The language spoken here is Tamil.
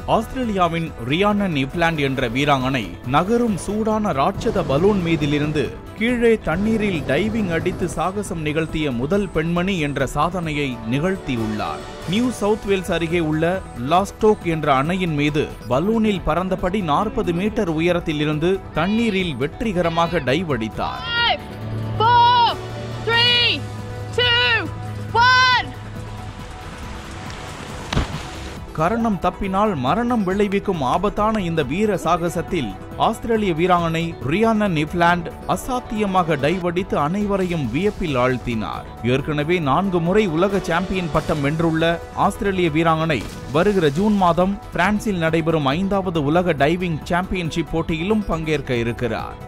ஆஸ்திரேலியாவின் ரியானன் நிவ்லாண்ட் என்ற வீராங்கனை நகரும் சூடான ராட்சத பலூன் மீதிலிருந்து கீழே தண்ணீரில் டைவிங் அடித்து சாகசம் நிகழ்த்திய முதல் பெண்மணி என்ற சாதனையை நிகழ்த்தியுள்ளார் நியூ சவுத் வேல்ஸ் அருகே உள்ள லாஸ்டோக் என்ற அணையின் மீது பலூனில் பறந்தபடி நாற்பது மீட்டர் உயரத்தில் இருந்து தண்ணீரில் வெற்றிகரமாக டைவ் அடித்தார் Five, four, three, two, one. கரணம் தப்பினால் மரணம் விளைவிக்கும் ஆபத்தான இந்த வீர சாகசத்தில் ஆஸ்திரேலிய வீராங்கனை ரியானா நிவ்லாண்ட் அசாத்தியமாக டைவடித்து அனைவரையும் வியப்பில் ஆழ்த்தினார் ஏற்கனவே நான்கு முறை உலக சாம்பியன் பட்டம் வென்றுள்ள ஆஸ்திரேலிய வீராங்கனை வருகிற ஜூன் மாதம் பிரான்சில் நடைபெறும் ஐந்தாவது உலக டைவிங் சாம்பியன்ஷிப் போட்டியிலும் பங்கேற்க இருக்கிறார்